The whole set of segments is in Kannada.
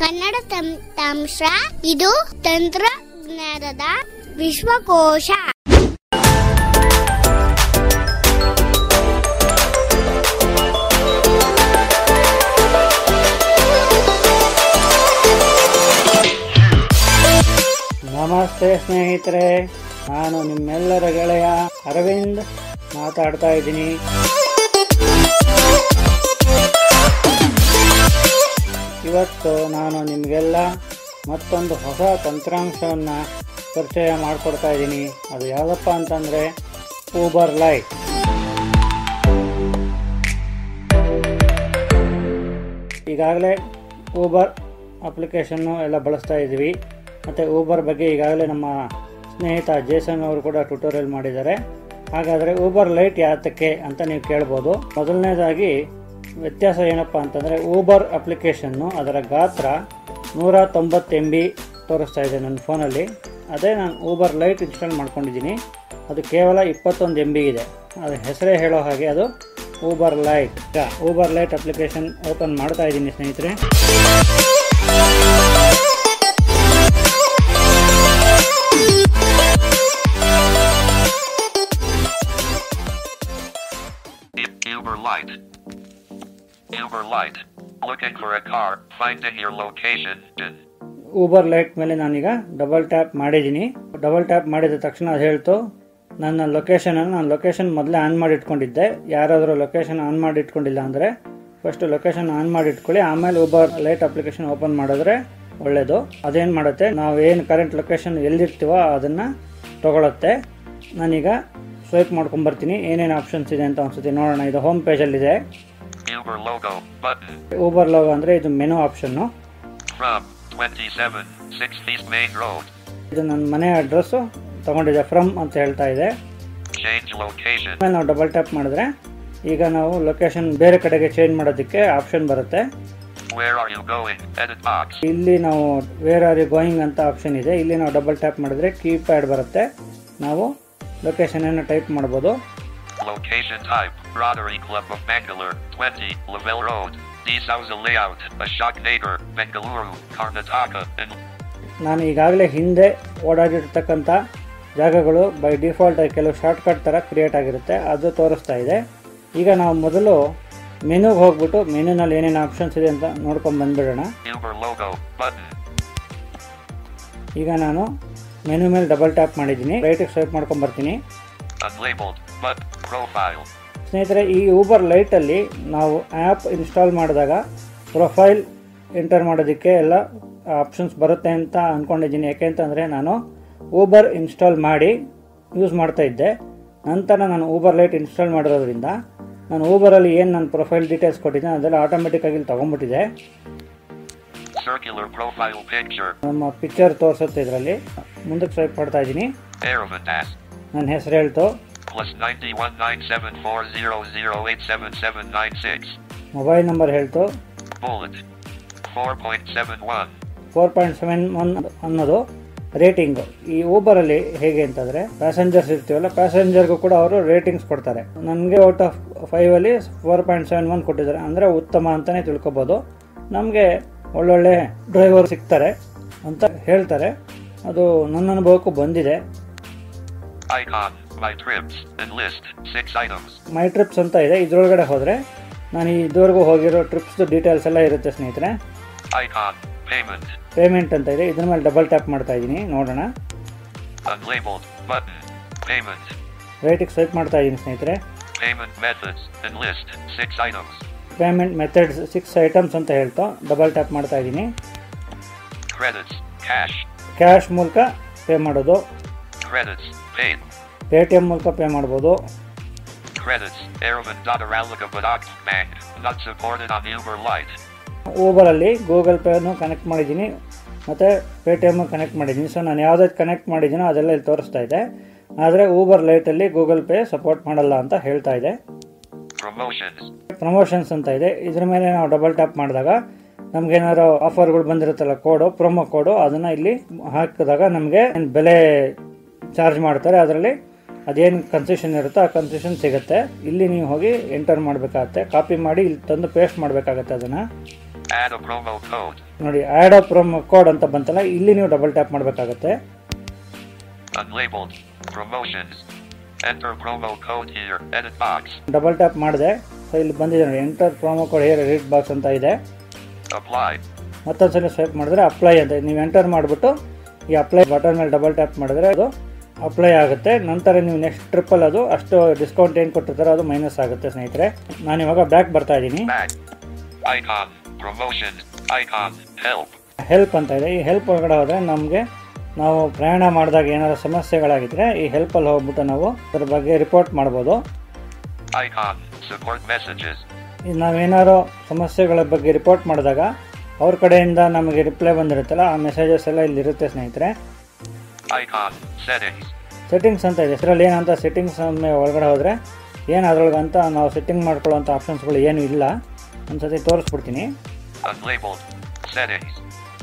ಕನ್ನಡ ತಂತ್ರಾಂಶ ಇದು ತಂತ್ರಜ್ಞಾನದ ವಿಶ್ವಕೋಶ ನಮಸ್ತೆ ಸ್ನೇಹಿತರೆ ನಾನು ನಿಮ್ಮೆಲ್ಲರ ಗೆಳೆಯ ಅರವಿಂದ್ ಮಾತಾಡ್ತಾ ಇದ್ದೀನಿ ಇವತ್ತು ನಾನು ನಿಮಗೆಲ್ಲ ಮತ್ತೊಂದು ಹೊಸ ತಂತ್ರಾಂಶವನ್ನು ಪರಿಚಯ ಮಾಡಿಕೊಡ್ತಾ ಇದ್ದೀನಿ ಅದು ಯಾವುದಪ್ಪ ಅಂತಂದರೆ ಊಬರ್ ಲೈಟ್ ಈಗಾಗಲೇ ಊಬರ್ ಅಪ್ಲಿಕೇಶನ್ನು ಎಲ್ಲ ಬಳಸ್ತಾ ಇದ್ದೀವಿ ಮತ್ತು ಊಬರ್ ಬಗ್ಗೆ ಈಗಾಗಲೇ ನಮ್ಮ ಸ್ನೇಹಿತ ಜೇಸನ್ ಅವರು ಕೂಡ ಟ್ಯುಟೋರಿಯಲ್ ಮಾಡಿದ್ದಾರೆ ಹಾಗಾದರೆ ಊಬರ್ ಲೈಟ್ ಯಾತಕ್ಕೆ ಅಂತ ನೀವು ಕೇಳ್ಬೋದು ಮೊದಲನೇದಾಗಿ ವ್ಯತ್ಯಾಸ ಏನಪ್ಪ ಅಂತಂದರೆ ಊಬರ್ ಅಪ್ಲಿಕೇಶನ್ನು ಅದರ ಗಾತ್ರ ನೂರ ತೊಂಬತ್ತು ಎಮ್ ಬಿ ತೋರಿಸ್ತಾ ಇದೆ ನನ್ನ ಫೋನಲ್ಲಿ ಅದೇ ನಾನು ಊಬರ್ ಲೈಟ್ ಇನ್ಸ್ಟಾಲ್ ಮಾಡ್ಕೊಂಡಿದ್ದೀನಿ ಅದು ಕೇವಲ ಇಪ್ಪತ್ತೊಂದು ಎಮ್ ಬಿ ಇದೆ ಅದು ಹೆಸರೇ ಹೇಳೋ ಹಾಗೆ ಅದು ಊಬರ್ ಲೈಟ್ ಈಗ ಊಬರ್ ಲೈಟ್ ಅಪ್ಲಿಕೇಶನ್ ಓಪನ್ ಮಾಡ್ತಾ ಇದ್ದೀನಿ ಸ್ನೇಹಿತರೆ Uber Light. Uber Light. Looking for a car. Find in your location. In. Uber Lite ಮೇಲೆ ನಾನೀಗ ಡಬಲ್ ಟ್ಯಾಪ್ ಮಾಡಿದ್ದೀನಿ ಡಬಲ್ ಟ್ಯಾಪ್ ಮಾಡಿದ ತಕ್ಷಣ ಅದು ಹೇಳ್ತು ನನ್ನ ಲೊಕೇಶನನ್ನು ನಾನು ಲೊಕೇಶನ್ ಮೊದಲೇ ಆನ್ ಮಾಡಿ ಇಟ್ಕೊಂಡಿದ್ದೆ ಯಾರಾದರೂ ಲೊಕೇಶನ್ ಆನ್ ಮಾಡಿ ಇಟ್ಕೊಂಡಿಲ್ಲ ಅಂದರೆ ಫಸ್ಟ್ ಲೊಕೇಶನ್ ಆನ್ ಮಾಡಿ ಇಟ್ಕೊಳ್ಳಿ ಆಮೇಲೆ ಊಬರ್ ಲೈಟ್ ಅಪ್ಲಿಕೇಶನ್ ಓಪನ್ ಮಾಡಿದ್ರೆ ಒಳ್ಳೆಯದು ಅದೇನು ಮಾಡುತ್ತೆ ನಾವು ಏನು ಕರೆಂಟ್ ಲೊಕೇಶನ್ ಎಲ್ಲಿರ್ತೀವೋ ಅದನ್ನು ತಗೊಳುತ್ತೆ ನಾನೀಗ ಸ್ವೈಪ್ ಮಾಡ್ಕೊಂಬರ್ತೀನಿ ಏನೇನು ಆಪ್ಷನ್ಸ್ ಇದೆ ಅಂತ ಅನ್ಸುತ್ತೆ ನೋಡೋಣ ಇದು ಹೋಮ್ ಪೇಜಲ್ಲಿದೆ Uber logo. Button. Uber logo ಅಂದರೆ ಇದು menu option From 27 6th East Main Road. ಇದು ನನ್ನ ಮನೆ ಅಡ್ರೆಸ್ಸು ತಗೊಂಡಿದೆ ಫ್ರಮ್ ಅಂತ ಹೇಳ್ತಾ ಇದೆ Change location. ಆಮೇಲೆ ನಾವು ಡಬಲ್ ಟ್ಯಾಪ್ ಮಾಡಿದ್ರೆ ಈಗ ನಾವು ಲೊಕೇಶನ್ ಬೇರೆ ಕಡೆಗೆ ಚೇಂಜ್ ಮಾಡೋದಕ್ಕೆ ಆಪ್ಷನ್ ಬರುತ್ತೆ Where are you going? Edit box. ಇಲ್ಲಿ ನಾವು ವೇರ್ ಆರ್ ಯು ಗೋಯಿಂಗ್ ಅಂತ ಆಪ್ಷನ್ ಇದೆ ಇಲ್ಲಿ ನಾವು ಡಬಲ್ ಟ್ಯಾಪ್ ಮಾಡಿದ್ರೆ ಕೀಪ್ಯಾಡ್ ಬರುತ್ತೆ ನಾವು ಲೊಕೇಶನನ್ನು ಟೈಪ್ ಮಾಡ್ಬೋದು Location type. Rotary Club of Bangalore. 20 Lavelle Road. D South Layout. Ashok Nagar. Bengaluru. Karnataka. And ನಾನು ಈಗಾಗಲೇ ಹಿಂದೆ ಓಡಾಡಿರ್ತಕ್ಕಂಥ ಜಾಗಗಳು ಬೈ ಡಿಫಾಲ್ಟ್ ಕೆಲವು ಶಾರ್ಟ್ಕಟ್ ಥರ ಕ್ರಿಯೇಟ್ ಆಗಿರುತ್ತೆ ಅದು ತೋರಿಸ್ತಾ ಇದೆ ಈಗ ನಾವು ಮೊದಲು ಮೆನುಗೆ ಹೋಗ್ಬಿಟ್ಟು ಮೆನುನಲ್ಲಿ ಏನೇನು ಆಪ್ಷನ್ಸ್ ಇದೆ ಅಂತ ನೋಡ್ಕೊಂಡು ಬಂದ್ಬಿಡೋಣ Uber logo. Button. ಈಗ ನಾನು ಮೆನು ಮೇಲೆ ಡಬಲ್ ಟ್ಯಾಪ್ ಮಾಡಿದ್ದೀನಿ ರೈಟಿಗೆ ಸ್ವೈಪ್ ಮಾಡ್ಕೊಂಡು ಬರ್ತೀನಿ Unlabeled. But profile. ಸ್ನೇಹಿತರೆ ಈ ಊಬರ್ ಲೈಟಲ್ಲಿ ನಾವು ಆ್ಯಪ್ ಇನ್ಸ್ಟಾಲ್ ಮಾಡಿದಾಗ ಪ್ರೊಫೈಲ್ ಎಂಟರ್ ಮಾಡೋದಕ್ಕೆ ಎಲ್ಲ ಆಪ್ಷನ್ಸ್ ಬರುತ್ತೆ ಅಂತ ಅಂದ್ಕೊಂಡಿದ್ದೀನಿ ಯಾಕೆಂತಂದರೆ ನಾನು ಊಬರ್ ಇನ್ಸ್ಟಾಲ್ ಮಾಡಿ ಯೂಸ್ ಮಾಡ್ತಾ ಇದ್ದೆ ನಂತರ ನಾನು ಊಬರ್ ಲೈಟ್ ಇನ್ಸ್ಟಾಲ್ ಮಾಡಿರೋದ್ರಿಂದ ನಾನು ಊಬರಲ್ಲಿ ಏನು ನನ್ನ ಪ್ರೊಫೈಲ್ ಡೀಟೇಲ್ಸ್ ಕೊಟ್ಟಿದ್ದೀನಿ ಅದೆಲ್ಲ ಆಟೋಮೆಟಿಕ್ಕಾಗಿ ಇಲ್ಲಿ ತೊಗೊಂಡ್ಬಿಟ್ಟಿದೆ Circular profile picture. ನಮ್ಮ ಪಿಕ್ಚರ್ ತೋರಿಸುತ್ತೆ ಇದರಲ್ಲಿ ಮುಂದಕ್ಕೆ ಸ್ವೈಪ್ ಮಾಡ್ತಾ ಇದ್ದೀನಿ Aravandas. ನನ್ನ ಹೆಸರು ಹೇಳ್ತು Plus 919740087796. ಮೊಬೈಲ್ ನಂಬರ್ ಹೇಳ್ತು Bullet. 4.71. Four point seven one ಅನ್ನೋದು ರೇಟಿಂಗ್ ಈ ಊಬರಲ್ಲಿ ಹೇಗೆ ಅಂತಂದರೆ ಪ್ಯಾಸೆಂಜರ್ಸ್ ಇರ್ತೀವಲ್ಲ ಪ್ಯಾಸೆಂಜರ್ಗೂ ಕೂಡ ಅವರು ರೇಟಿಂಗ್ಸ್ ಕೊಡ್ತಾರೆ ನನಗೆ ಔಟ್ ಆಫ್ ಫೈವಲ್ಲಿ ಫೋರ್ ಪಾಯಿಂಟ್ ಸೆವೆನ್ ಒನ್ ಕೊಟ್ಟಿದ್ದಾರೆ ಅಂದರೆ ಉತ್ತಮ ಅಂತಲೇ ತಿಳ್ಕೊಬೋದು ನಮಗೆ ಒಳ್ಳೊಳ್ಳೆ ಡ್ರೈವರ್ ಸಿಗ್ತಾರೆ ಅಂತ ಹೇಳ್ತಾರೆ ಅದು ನನ್ನ ಅನುಭವಕ್ಕೂ ಬಂದಿದೆ Icon. My trips. And list. 6 items. My trips ಅಂತ ಇದೆ ಇದರೊಳಗಡೆ ಹೋದರೆ ನಾನು ಇದುವರೆಗೂ ಹೋಗಿರೋ ಟ್ರಿಪ್ಸ್ದು ಡೀಟೇಲ್ಸ್ ಎಲ್ಲ ಇರುತ್ತೆ ಸ್ನೇಹಿತರೆ Icon. Payment. ಪೇಮೆಂಟ್ ಅಂತ ಇದೆ ಇದ್ರ ಮೇಲೆ ಡಬಲ್ ಟ್ಯಾಪ್ ಮಾಡ್ತಾ ಇದ್ದೀನಿ ನೋಡೋಣ Unlabeled. Button. Payment. ರೈಟಿಗೆ ಸ್ವೈಪ್ ಮಾಡ್ತಾ ಇದ್ದೀನಿ ಸ್ನೇಹಿತರೆ Payment methods. And list. 6 items. Payment methods six items ಅಂತ ಹೇಳ್ತಾ ಡಬಲ್ ಟ್ಯಾಪ್ ಮಾಡ್ತಾ ಇದ್ದೀನಿ Credits. Cash. ಕ್ಯಾಶ್ ಮೂಲಕ ಪೇ ಮಾಡೋದು Credits. Paid. Paytm ಮೂಲಕ ಪೇ ಮಾಡ್ಬೋದು Credits. Aravind Badak Bank. Not supported on Uber Lite. ಊಬರಲ್ಲಿ ಗೂಗಲ್ ಪೇನು ಕನೆಕ್ಟ್ ಮಾಡಿದ್ದೀನಿ ಮತ್ತು ಪೇ ಟಿ ಎಮ್ ಕನೆಕ್ಟ್ ಮಾಡಿದ್ದೀನಿ ಸೊ ನಾನು ಯಾವುದಾದ್ರು ಕನೆಕ್ಟ್ ಮಾಡಿದ್ದೀನೋ ಅದೆಲ್ಲ ಇಲ್ಲಿ ತೋರಿಸ್ತಾ ಇದೆ ಆದರೆ ಊಬರ್ ಲೈಟಲ್ಲಿ ಗೂಗಲ್ ಪೇ ಸಪೋರ್ಟ್ ಮಾಡಲ್ಲ ಅಂತ ಹೇಳ್ತಾ ಇದೆ Promotions. ಪ್ರಮೋಷನ್ಸ್ ಅಂತ ಇದೆ ಇದ್ರ ಮೇಲೆ ನಾವು ಡಬಲ್ ಟ್ಯಾಪ್ ಮಾಡಿದಾಗ ನಮಗೇನಾದ್ರು ಆಫರ್ಗಳು ಬಂದಿರುತ್ತಲ್ಲ ಕೋಡು ಪ್ರೊಮೋ ಕೋಡು ಅದನ್ನು ಇಲ್ಲಿ ಹಾಕಿದಾಗ ನಮಗೆ ಬೆಲೆ ಚಾರ್ಜ್ ಮಾಡ್ತಾರೆ ಅದರಲ್ಲಿ ಅದೇನು ಕನ್ಸೆಷನ್ ಇರುತ್ತೋ ಆ ಕನ್ಸೆಷನ್ ಸಿಗುತ್ತೆ ಇಲ್ಲಿ ನೀವು ಹೋಗಿ ಎಂಟರ್ ಮಾಡಬೇಕಾಗತ್ತೆ ಕಾಪಿ ಮಾಡಿ ಇಲ್ಲಿ ತಂದು ಪೇಸ್ಟ್ ಮಾಡಬೇಕಾಗತ್ತೆ ಅದನ್ನು Add a promo code. ನೋಡಿ ಆ್ಯಡ್ ಪ್ರೊಮೋ ಕೋಡ್ ಅಂತ ಬಂತಲ್ಲ ಇಲ್ಲಿ ನೀವು ಡಬಲ್ ಟ್ಯಾಪ್ ಮಾಡಬೇಕಾಗತ್ತೆ Unlabeled. Promotions. Enter promo code here. Edit box. Double tap ಮಾಡಿದೆ ಸೊ ಇಲ್ಲಿ ಬಂದಿದೆ ನೋಡಿ enter promo code here read box ಅಂತ ಇದೆ Apply. ಮತ್ತೊಂದ್ಸಲ ಸ್ವೈಪ್ ಮಾಡಿದ್ರೆ ಅಪ್ಲೈ ಅಂತ ನೀವು ಎಂಟರ್ ಮಾಡಿಬಿಟ್ಟು ಈ ಅಪ್ಲೈ ಬಟನ್ ಮೇಲೆ ಡಬಲ್ ಟ್ಯಾಪ್ ಮಾಡಿದ್ರೆ ಅದು ಅಪ್ಲೈ ಆಗುತ್ತೆ ನಂತರ ನೀವು ನೆಕ್ಸ್ಟ್ ಟ್ರಿಪ್ಪಲ್ಲಿ ಅದು ಅಷ್ಟು ಡಿಸ್ಕೌಂಟ್ ಏನು ಕೊಟ್ಟಿರ್ತಾರೋ ಅದು ಮೈನಸ್ ಆಗುತ್ತೆ ಸ್ನೇಹಿತರೆ ನಾನು ಇವಾಗ ಬ್ಯಾಕ್ ಬರ್ತಾ ಇದ್ದೀನಿ Back. Icon. Promotion. Icon. Help. Help ಅಂತ ಇದೆ ಈ ಹೆಲ್ಪ್ ಒಳಗಡೆ ಹೋದರೆ ನಮಗೆ ನಾವು ಪ್ರಯಾಣ ಮಾಡಿದಾಗ ಏನಾದರೂ ಸಮಸ್ಯೆಗಳಾಗಿದ್ದರೆ ಈ ಹೆಲ್ಪಲ್ಲಿ ಹೋಗ್ಬಿಟ್ಟು ನಾವು ಅದ್ರ ಬಗ್ಗೆ ರಿಪೋರ್ಟ್ ಮಾಡ್ಬೋದು Icon. Support messages. ಈಗ ನಾವೇನಾದ್ರು ಸಮಸ್ಯೆಗಳ ಬಗ್ಗೆ ರಿಪೋರ್ಟ್ ಮಾಡಿದಾಗ ಅವ್ರ ಕಡೆಯಿಂದ ನಮಗೆ ರಿಪ್ಲೈ ಬಂದಿರುತ್ತಲ್ಲ ಆ ಮೆಸೇಜಸ್ ಎಲ್ಲ ಇಲ್ಲಿ ಇರುತ್ತೆ ಸ್ನೇಹಿತರೆ Icon. Settings. ಸೆಟ್ಟಿಂಗ್ಸ್ ಅಂತ ಇದೆ ಇದರಲ್ಲಿ ಏನಂತ ಸೆಟ್ಟಿಂಗ್ಸ್ ಒಳಗಡೆ ಹೋದರೆ ಏನು ಅದ್ರೊಳಗೆ ಅಂತ ನಾವು ಸೆಟ್ಟಿಂಗ್ ಮಾಡ್ಕೊಳ್ಳೋಂಥ ಆಪ್ಷನ್ಸ್ಗಳು ಏನು ಇಲ್ಲ ಒಂದ್ಸತಿ ತೋರಿಸ್ಬಿಡ್ತೀನಿ Unlabeled. Settings.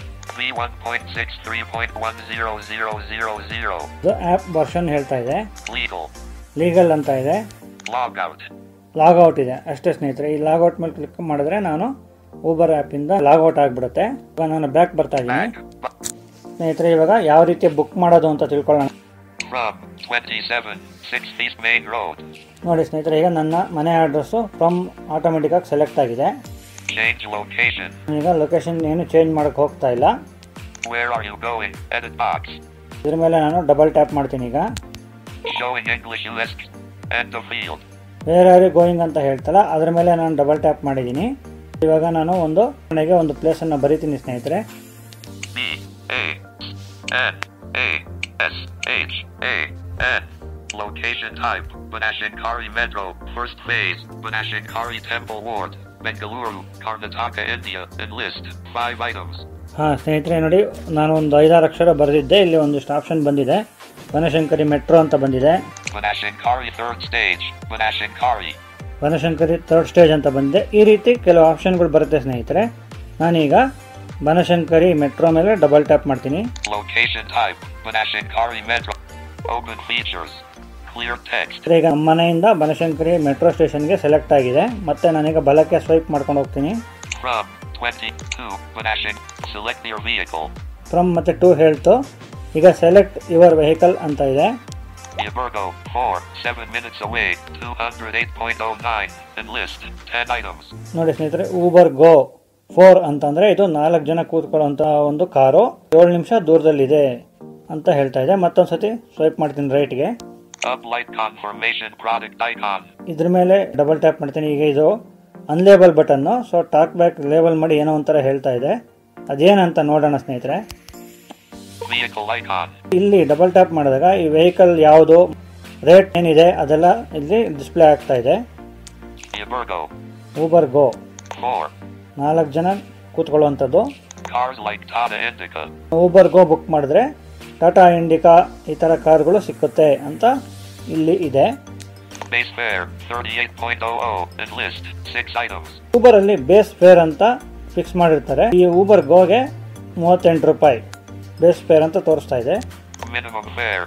V1.63.100000. ಇದು ಆ್ಯಪ್ ವರ್ಷನ್ ಹೇಳ್ತಾ ಇದೆ Legal. ಲೀಗಲ್ ಅಂತ ಇದೆ Logout. ಲಾಗೌಟ್ ಇದೆ ಅಷ್ಟೇ ಸ್ನೇಹಿತರೆ ಈ ಲಾಗೌಟ್ ಮೇಲೆ ಕ್ಲಿಕ್ ಮಾಡಿದ್ರೆ ನಾನು ಊಬರ್ ಆ್ಯಪಿಂದ ಲಾಗೌಟ್ ಆಗಿಬಿಡುತ್ತೆ ಇವಾಗ ನಾನು ಬ್ಯಾಕ್ ಬರ್ತಾ ಇದ್ದೀನಿ Back. Bu- ಸ್ನೇಹಿತರೆ ಇವಾಗ ಯಾವ ರೀತಿ ಬುಕ್ ಮಾಡೋದು ಅಂತ ತಿಳ್ಕೊಳ್ಳೋಣ From 27, 6 East Main Road. ನೋಡಿ ಸ್ನೇಹಿತರೆ ಈಗ ನನ್ನ ಮನೆ ಅಡ್ರೆಸ್ಸು ಫ್ರಮ್ ಆಟೋಮೆಟಿಕ್ಕಾಗಿ ಸೆಲೆಕ್ಟ್ ಆಗಿದೆ Change location. ಈಗ ಲೊಕೇಶನ್ ಏನು ಚೇಂಜ್ ಮಾಡೋಕ್ಕೆ ಹೋಗ್ತಾ ಇಲ್ಲ Where are you going? Edit box. ಇದ್ರ ಮೇಲೆ ನಾನು ಡಬಲ್ ಟ್ಯಾಪ್ ಮಾಡ್ತೀನಿ ಈಗ Showing English US. End of field. ಬೇರೆ ಯಾರು ಗೋಯಿಂಗ್ ಅಂತ ಹೇಳ್ತಲ್ಲ ಅದ್ರ ಮೇಲೆ ನಾನು ಡಬಲ್ ಟ್ಯಾಪ್ ಮಾಡಿದ್ದೀನಿ ಇವಾಗ ನಾನು ಒಂದು ಮನೆಗೆ ಒಂದು ಪ್ಲೇಸನ್ನು ಬರಿತೀನಿ ಸ್ನೇಹಿತರೆ B A N A S H A N. Location type Banashankari Metro. First phase Banashankari Temple Ward. Bengaluru, Karnataka, India. Enlist. Five items. ಹಾಂ ಸ್ನೇಹಿತರೆ ನೋಡಿ ನಾನು ಒಂದು ಐದಾರು ಅಕ್ಷರ ಬರೆದಿದ್ದೆ ಇಲ್ಲಿ ಒಂದಿಷ್ಟು ಆಪ್ಷನ್ ಬಂದಿದೆ ಬನಶಂಕರಿ ಮೆಟ್ರೋ ಅಂತ ಬಂದಿದೆ Banashankari third stage. Banashankari. Banashankari third stage ಅಂತ ಬಂದಿದೆ ಈ ರೀತಿ ಕೆಲವು ಆಪ್ಷನ್ಗಳು ಬರುತ್ತೆ ಸ್ನೇಹಿತರೆ ನಾನೀಗ ಬನಶಂಕರಿ ಮೆಟ್ರೋ ಮೇಲೆ ಡಬಲ್ ಟ್ಯಾಪ್ ಮಾಡ್ತೀನಿ Location type Banashankari Metro. Open features. Clear text. ಈಗ ನಮ್ಮ ಮನೆಯಿಂದ ಬನಶಂಕರಿ ಮೆಟ್ರೋ ಸ್ಟೇಷನ್ಗೆ ಸೆಲೆಕ್ಟ್ ಆಗಿದೆ ಮತ್ತೆ ನಾನೀಗ ಬಲಕ್ಕೆ ಸ್ವೈಪ್ ಮಾಡ್ಕೊಂಡು ಹೋಗ್ತೀನಿ From 22 Banashank. Select your vehicle. From ಮತ್ತು ಟು ಹೇಳ್ತು ಈಗ ಸೆಲೆಕ್ಟ್ ಯುವರ್ ವೆಹಿಕಲ್ ಅಂತ ಇದೆ Yaburgo, 4, 7 minutes away, 208.09. Enlist, 10 items. ನೋಡಿ ಸ್ನೇಹಿತರೆ ಊಬರ್ ಗೋ ಫೋರ್ ಅಂತಂದ್ರೆ ಇದು ನಾಲ್ಕು ಜನ ಕೂತ್ಕೊಳ್ಳುವಂತ ಒಂದು ಕಾರು ಏಳು ನಿಮಿಷ ದೂರದಲ್ಲಿದೆ ಅಂತ ಹೇಳ್ತಾ ಇದೆ ಮತ್ತೊಂದ್ಸತಿ ಸ್ವೈಪ್ ಮಾಡ್ತೀನಿ ರೈಟ್ಗೆ Up light confirmation product icon. ಇದ್ರ ಮೇಲೆ ಡಬಲ್ ಟ್ಯಾಪ್ ಮಾಡ್ತೀನಿ ಈಗ ಇದು unlabel button so talk back label ಮಾಡಿ ಏನೋ ಒಂಥರ ಹೇಳ್ತಾ ಇದೆ ಅದೇನಂತ ನೋಡೋಣ ಸ್ನೇಹಿತರೆ Vehicle icon. ಇಲ್ಲಿ ಡಬಲ್ ಟ್ಯಾಪ್ ಮಾಡಿದಾಗ ಈ ವೆಹಿಕಲ್ ಯಾವುದು ರೇಟ್ ಏನಿದೆ ಅದೆಲ್ಲ ಇಲ್ಲಿ ಡಿಸ್ಪ್ಲೇ ಆಗ್ತಾ ಇದೆ Yaburgo, ಊಬರ್ ಗೋ 4. ನಾಲ್ಕು ಜನ ಕೂತ್ಕೊಳ್ಳುವಂಥದ್ದು Cars like Tata Indica. Uber go book ಮಾಡಿದ್ರೆ ಟಾಟಾ ಇಂಡಿಕಾ ಈ ಥರ ಕಾರ್ಗಳು ಸಿಕ್ಕುತ್ತೆ ಅಂತ ಇಲ್ಲಿ ಇದೆ Base fare, 38.00. Enlist, 6 items. Uber ಅಲ್ಲಿ ಬೇಸ್ ಫೇರ್ ಅಂತ ಫಿಕ್ಸ್ ಮಾಡಿರ್ತಾರೆ ಈ ಊಬರ್ ಗೋಗೆ ಮೂವತ್ತೆಂಟು ರೂಪಾಯಿ ಬೇಸ್ ಫೇರ್ ಅಂತ ತೋರಿಸ್ತಾ ಇದೆ Minimum fare,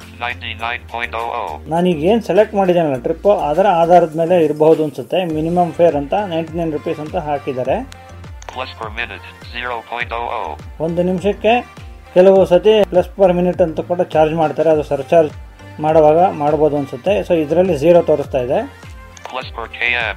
99.00. ನಾನೀಗ ಏನು ಸೆಲೆಕ್ಟ್ ಮಾಡಿದ್ದೇನಲ್ಲ ಟ್ರಿಪ್ಪು ಅದರ ಆಧಾರದ ಮೇಲೆ ಇರಬಹುದು ಅನ್ಸುತ್ತೆ ಮಿನಿಮಮ್ ಫೇರ್ ಅಂತ ನೈಂಟಿ ನೈನ್ ರುಪೀಸ್ ಅಂತ ಹಾಕಿದ್ದಾರೆ Plus per minute, 0.00. ಒಂದು ನಿಮಿಷಕ್ಕೆ ಕೆಲವು ಸತಿ ಪ್ಲಸ್ ಪರ್ ಮಿನಿಟ್ ಅಂತ ಕೂಡ ಚಾರ್ಜ್ ಮಾಡ್ತಾರೆ ಅದು ಸರ್ಚಾರ್ಜ್ ಮಾಡುವಾಗ ಮಾಡ್ಬೋದು ಅನ್ಸುತ್ತೆ ಸೊ ಇದರಲ್ಲಿ ಝೀರೋ ತೋರಿಸ್ತಾ ಇದೆ Plus per km,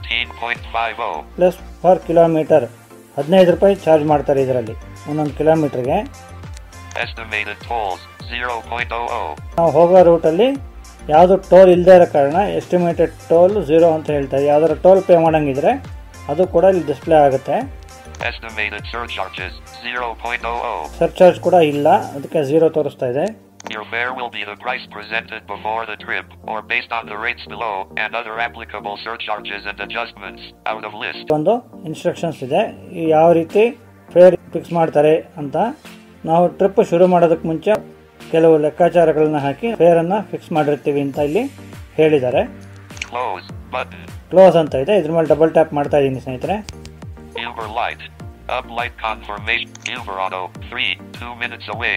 15.50. Plus per kilometre ಹದಿನೈದು ರೂಪಾಯಿ ಚಾರ್ಜ್ ಮಾಡ್ತಾರೆ ಇದರಲ್ಲಿ ಒಂದೊಂದು ಕಿಲೋಮೀಟ್ರಿಗೆ Estimated tolls, 0.00. ನಾವು ಹೋಗೋ ರೂಟಲ್ಲಿ ಯಾವುದು ಟೋಲ್ ಇಲ್ಲದೆ ಇರೋ ಕಾರಣ ಎಸ್ಟಿಮೇಟೆಡ್ ಟೋಲ್ ಝೀರೋ ಅಂತ ಹೇಳ್ತಾರೆ ಯಾವ್ದಾದ್ರು ಟೋಲ್ ಪೇ ಮಾಡಂಗಿದ್ರೆ ಅದು ಕೂಡ ಇಲ್ಲಿ ಡಿಸ್ಪ್ಲೇ ಆಗುತ್ತೆ Estimated surcharges, 0.00. ಸರ್ಚಾರ್ಜ್ ಕೂಡ ಇಲ್ಲ ಅದಕ್ಕೆ ಝೀರೋ ತೋರಿಸ್ತಾ ಇದೆ Your fare will be the price presented before the trip, or based on the rates below, and other applicable surcharges and adjustments, out of list. ಒಂದು ಇನ್ಸ್ಟ್ರಕ್ಷನ್ಸ್ ಇದೆ ಈ ಯಾವ ರೀತಿ ಫೇರ್ ಫಿಕ್ಸ್ ಮಾಡ್ತಾರೆ ಅಂತ ನಾವು ಟ್ರಿಪ್ ಶುರು ಮಾಡೋದಕ್ಕೆ ಮುಂಚೆ ಕೆಲವು ಲೆಕ್ಕಾಚಾರಗಳನ್ನ ಹಾಕಿ ಫೇರನ್ನು ಫಿಕ್ಸ್ ಮಾಡಿರ್ತೀವಿ ಅಂತ ಇಲ್ಲಿ ಹೇಳಿದ್ದಾರೆ Close, button. ಕ್ಲೋಸ್ ಅಂತ ಇದೆ ಇದ್ರ ಮೇಲೆ ಡಬಲ್ ಟ್ಯಾಪ್ ಮಾಡ್ತಾ ಇದ್ದೀನಿ ಸ್ನೇಹಿತರೆ Uber Light. Up light confirmation. Uber Auto, 3, 2 minutes away,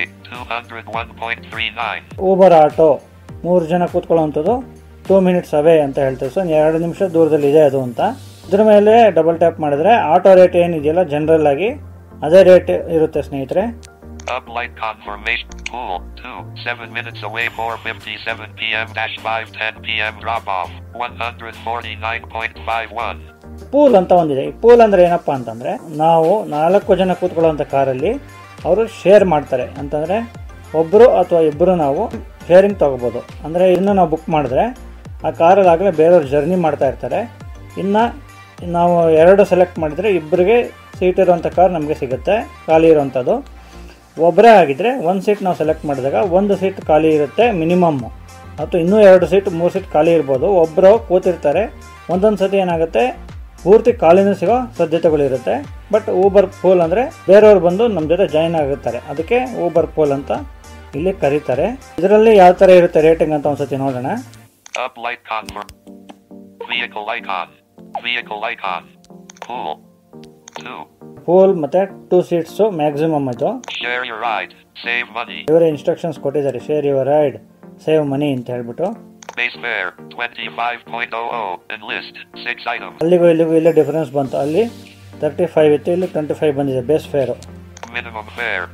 201.39. Uber auto ಮೂರು ಜನ ಕೂತ್ಕೊಳ್ಳೋವಂಥದ್ದು ಟೂ ಮಿನಿಟ್ಸ್ ಅವೇ ಅಂತ ಹೇಳ್ತಾರೆ ಸೊ ಎರಡು ನಿಮಿಷ ದೂರದಲ್ಲಿ ಇದೆ ಅದು ಅಂತ ಇದ್ರ ಮೇಲೆ ಡಬಲ್ ಟ್ಯಾಪ್ ಮಾಡಿದ್ರೆ ಆಟೋ ರೇಟ್ ಏನಿದೆಯಲ್ಲ ಜನರಲ್ ಆಗಿ ಅದೇ ರೇಟ್ ಇರುತ್ತೆ ಸ್ನೇಹಿತರೆ Up light confirmation. Pool 2. 7 minutes away 4.57 p.m. dash 5.10 p.m. drop off. 149.51. Pool ಅಂತ ಒಂದಿದೆ ಈ ಪೂಲ್ ಅಂದ್ರೆ ಏನಪ್ಪ ಅಂತಂದ್ರೆ ನಾವು ನಾಲ್ಕು ಜನ ಕೂತ್ಕೊಳ್ಳುವಂಥ ಕಾರಲ್ಲಿ ಅವರು ಶೇರ್ ಮಾಡ್ತಾರೆ ಅಂತಂದ್ರೆ ಒಬ್ಬರು ಅಥವಾ ಇಬ್ಬರು ನಾವು ಶೇರಿಂಗ್ ತಗೋಬೋದು ಅಂದರೆ ಇನ್ನು ನಾವು ಬುಕ್ ಮಾಡಿದ್ರೆ ಆ ಕಾರಲ್ಲಿ ಆಗಲೇ ಬೇರೆಯವ್ರು ಜರ್ನಿ ಮಾಡ್ತಾ ಇರ್ತಾರೆ ಇನ್ನು ನಾವು ಎರಡು ಸೆಲೆಕ್ಟ್ ಮಾಡಿದರೆ ಇಬ್ಬರಿಗೆ ಸೀಟ್ ಇರುವಂಥ ಕಾರ್ ನಮಗೆ ಸಿಗುತ್ತೆ ಖಾಲಿ ಇರುವಂಥದ್ದು ಒಬ್ಬರೇ ಆಗಿದ್ದರೆ ಒಂದು ಸೀಟ್ ನಾವು ಸೆಲೆಕ್ಟ್ ಮಾಡಿದಾಗ ಒಂದು ಸೀಟ್ ಖಾಲಿ ಇರುತ್ತೆ ಮಿನಿಮಮ್ಮು ಅಥವಾ ಇನ್ನೂ ಎರಡು ಸೀಟ್ ಮೂರು ಸೀಟ್ ಖಾಲಿ ಇರ್ಬೋದು ಒಬ್ಬರು ಕೂತಿರ್ತಾರೆ ಒಂದೊಂದು ಸತಿ ಏನಾಗುತ್ತೆ ಪೂರ್ತಿ ಖಾಲಿನೂ ಸಿಗೋ ಸಾಧ್ಯತೆಗಳಿರುತ್ತೆ ಬಟ್ ಊಬರ್ ಪೋಲ್ ಅಂದರೆ ಬೇರೆಯವ್ರು ಬಂದು ನಮ್ಮ ಜೊತೆ ಜಾಯಿನ್ ಆಗಿರ್ತಾರೆ ಅದಕ್ಕೆ ಊಬರ್ ಪೋಲ್ ಅಂತ ಇಲ್ಲಿ ಕರೀತಾರೆ ಇದರಲ್ಲಿ ಯಾವ ಥರ ಇರುತ್ತೆ ರೇಟಿಂಗ್ ಅಂತ ಒಂದ್ಸತಿ ನೋಡೋಣ Up light confirm. Vehicle icon. Vehicle icon. Pool 2. Pool ಮತ್ತು ಟೂ ಸೀಟ್ಸು ಮ್ಯಾಕ್ಸಿಮಮ್ ಇದು Share your ride. Save money. ಇವರೇ ಇನ್ಸ್ಟ್ರಕ್ಷನ್ಸ್ ಕೊಟ್ಟಿದ್ದಾರೆ share your ride save money ಅಂತ ಹೇಳ್ಬಿಟ್ಟು Base fare 25.00. Enlist 6 items. ಅಲ್ಲಿಗೂ ಇಲ್ಲಿಗೂ ಇಲ್ಲೇ ಡಿಫರೆನ್ಸ್ ಬಂತು ಅಲ್ಲಿ ತರ್ಟಿ ಫೈವ್ ಇತ್ತು ಇಲ್ಲಿ ಟ್ವೆಂಟಿ ಫೈವ್ ಬಂದಿದೆ ಬೇಸ್ ಫೇರು Minimum fare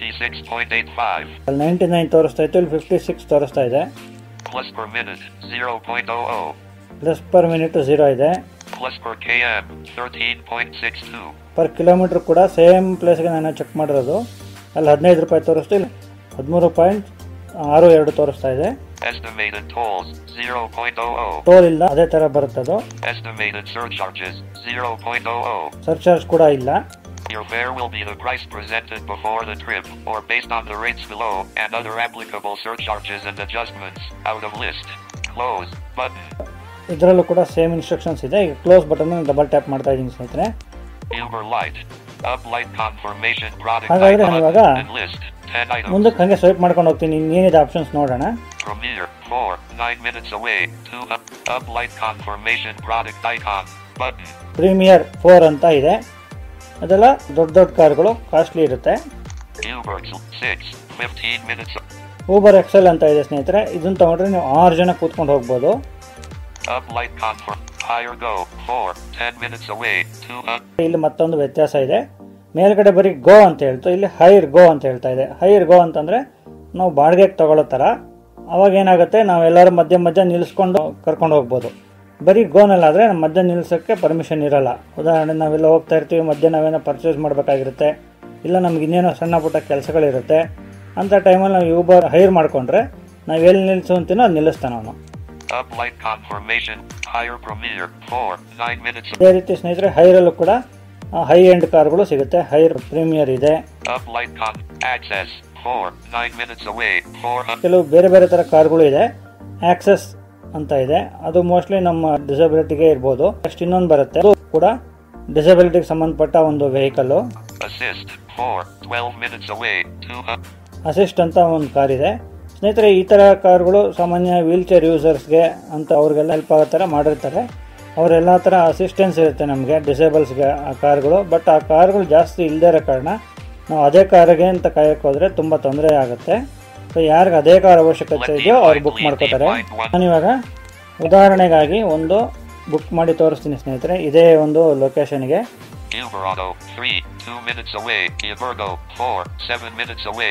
56.85. ಅಲ್ಲಿ ನೈಂಟಿ ನೈನ್ ತೋರಿಸ್ತಾ ಇತ್ತು ಇಲ್ಲಿ ಫಿಫ್ಟಿ ಸಿಕ್ಸ್ ತೋರಿಸ್ತಾ ಇದೆ Plus per minute 0.00. Plus per minute zero ಇದೆ Plus per km 13.62. Per kilometre ಕೂಡ ಸೇಮ್ ಪ್ಲೇಸ್ಗೆ ನಾನು ಚೆಕ್ ಮಾಡಿರೋದು ಅಲ್ಲಿ ಹದಿನೈದು ರೂಪಾಯಿ ತೋರಿಸ್ತು ಇಲ್ಲಿ ಹದಿಮೂರು ಪಾಯಿಂಟ್ ಆರು ಎರಡು ತೋರಿಸ್ತಾ ಇದೆ Estimated tolls 0.00. ಟೋಲ್ ಇಲ್ಲ ಅದೇ ಥರ ಬರುತ್ತೆ ಅದು Estimated surcharges 0.00. ಸರ್ಚಾರ್ಜ್ ಕೂಡ ಇಲ್ಲ Your fare will be the price presented before the trip or based on the rates below and other applicable surcharges and adjustments out of list. Close button. ಇದರಲ್ಲೂ ಕೂಡ ಸೇಮ್ ಇನ್ಸ್ಟ್ರಕ್ಷನ್ಸ್ ಇದೆ ಈಗ ಕ್ಲೋಸ್ ಬಟನ್ ಡಬಲ್ ಟ್ಯಾಪ್ ಮಾಡ್ತಾ ಇದ್ದೀನಿ ಸ್ನೇಹಿತರೆ Uber Light. Up light confirmation product ಹಾಗಾದ್ರೆ icon ಇವಾಗ and list 10 items. ಮುಂದಕ್ಕೆ ಹಾಗೆ ಸ್ವೈಪ್ ಮಾಡ್ಕೊಂಡು ಹೋಗ್ತೀನಿ ಇನ್ನೇನಿದೆ ಆಪ್ಷನ್ಸ್ ನೋಡೋಣ Premiere 4 9 minutes away. 2 up, up light confirmation product icon button. Premier four ಅಂತ ಇದೆ ಅದೆಲ್ಲ ದೊಡ್ಡ ದೊಡ್ಡ ಕಾರ್ಗಳು ಕಾಸ್ಟ್ಲಿ ಇರುತ್ತೆ Uber 6 15 minutes. ಊಬರ್ ಎಕ್ಸೆಲ್ ಅಂತ ಇದೆ ಸ್ನೇಹಿತರೆ ಇದನ್ನ ತಗೊಂಡ್ರೆ ನೀವು ಆರು ಜನ ಕೂತ್ಕೊಂಡು ಹೋಗ್ಬೋದು Up light confirm. Higher go 4 10 minutes away. 2 up. ಇಲ್ಲಿ ಮತ್ತೊಂದು ವ್ಯತ್ಯಾಸ ಇದೆ ಮೇಲ್ಗಡೆ ಬರೀ ಗೋ ಅಂತ ಹೇಳ್ತು ಇಲ್ಲಿ ಹೈರ್ ಗೋ ಅಂತ ಹೇಳ್ತಾ ಇದೆ ಹೈರ್ ಗೋ ಅಂತಂದ್ರೆ ನಾವು ಬಾಡಿಗೆಗೆ ತಗೊಳ್ಳೋ ಥರ ಅವಾಗ ಏನಾಗುತ್ತೆ ನಾವೆಲ್ಲರೂ ಮಧ್ಯ ಮಧ್ಯ ನಿಲ್ಲಿಸ್ಕೊಂಡು ಕರ್ಕೊಂಡು ಹೋಗ್ಬೋದು ಬರೀ ಗೋನಲ್ಲಾದರೆ ನಮ್ಮ ಮಧ್ಯ ನಿಲ್ಲಿಸೋಕ್ಕೆ ಪರ್ಮಿಷನ್ ಇರಲ್ಲ ಉದಾಹರಣೆ ನಾವೆಲ್ಲ ಹೋಗ್ತಾ ಇರ್ತೀವಿ ಮಧ್ಯ ನಾವೇನೋ ಪರ್ಚೇಸ್ ಮಾಡಬೇಕಾಗಿರುತ್ತೆ ಇಲ್ಲ ನಮ್ಗೆ ಇನ್ನೇನೋ ಸಣ್ಣ ಪುಟ್ಟ ಕೆಲಸಗಳಿರುತ್ತೆ ಅಂಥ ಟೈಮಲ್ಲಿ ನಾವು ಯೂಬರ್ ಹೈರ್ ಮಾಡಿಕೊಂಡ್ರೆ ನಾವು ಎಲ್ಲಿ ನಿಲ್ಲಿಸು ಅಂತೀನೋ ಅದು ನಿಲ್ಲಿಸ್ತಾನೆ ಅವನು Up light confirmation. Higher premiere 4 9 minutes. ಅದೇ ರೀತಿ ಸ್ನೇಹಿತರೆ ಹೈರಲ್ಲೂ ಕೂಡ ಹೈ ಎಂಡ್ ಕಾರ್ಗಳು ಸಿಗುತ್ತೆ ಹೈರ್ ಪ್ರೀಮಿಯರ್ ಇದೆ Up light con access 4 9 minutes away. 4 up. ಕೆಲವು ಬೇರೆ ಬೇರೆ ಥರ ಕಾರ್ಗಳು ಇದೆ ಆಕ್ಸೆಸ್ ಅಂತ ಇದೆ ಅದು ಮೋಸ್ಟ್ಲಿ ನಮ್ಮ ಡಿಸಬಿಲಿಟಿಗೆ ಇರ್ಬೋದು ನೆಕ್ಸ್ಟ್ ಇನ್ನೊಂದು ಬರುತ್ತೆ ಅದು ಕೂಡ ಡಿಸಬಿಲಿಟಿಗೆ ಸಂಬಂಧಪಟ್ಟ ಒಂದು vehicle Assist 4 12 minutes away. 2 up. Assist ಅಂತ ಒಂದು ಕಾರ್ ಇದೆ ಸ್ನೇಹಿತರೆ ಈ ಥರ ಕಾರ್ಗಳು ಸಾಮಾನ್ಯ ವೀಲ್ ಚೇರ್ ಯೂಸರ್ಸ್ಗೆ ಅಂತ ಅವ್ರಿಗೆಲ್ಲ ಹೆಲ್ಪ್ ಆಗೋ ಥರ ಮಾಡಿರ್ತಾರೆ ಅವರೆಲ್ಲ ಥರ ಅಸಿಸ್ಟೆನ್ಸ್ ಇರುತ್ತೆ ನಮಗೆ ಡಿಸೇಬಲ್ಸ್ಗೆ ಆ ಕಾರ್ಗಳು ಬಟ್ ಆ ಕಾರ್ಗಳು ಜಾಸ್ತಿ ಇಲ್ಲದೇ ಇರೋ ಕಾರಣ ನಾವು ಅದೇ ಕಾರಿಗೆ ಅಂತ ಕಾಯಕ್ಕೆ ಹೋದರೆ ತುಂಬ ತೊಂದರೆ ಆಗುತ್ತೆ ಸೊ ಯಾರಿಗೆ ಅದೇ ಕಾರ್ ಅವಶ್ಯಕತೆ ಇದೆಯೋ ಅವ್ರು ಬುಕ್ ಮಾಡ್ಕೋತಾರೆ ನಾನಿವಾಗ ಉದಾಹರಣೆಗಾಗಿ ಒಂದು ಬುಕ್ ಮಾಡಿ ತೋರಿಸ್ತೀನಿ ಸ್ನೇಹಿತರೆ ಇದೇ ಒಂದು ಲೊಕೇಶನ್ಗೆ Uber Auto 3 2 minutes away. Ibergo 4 7 minutes away.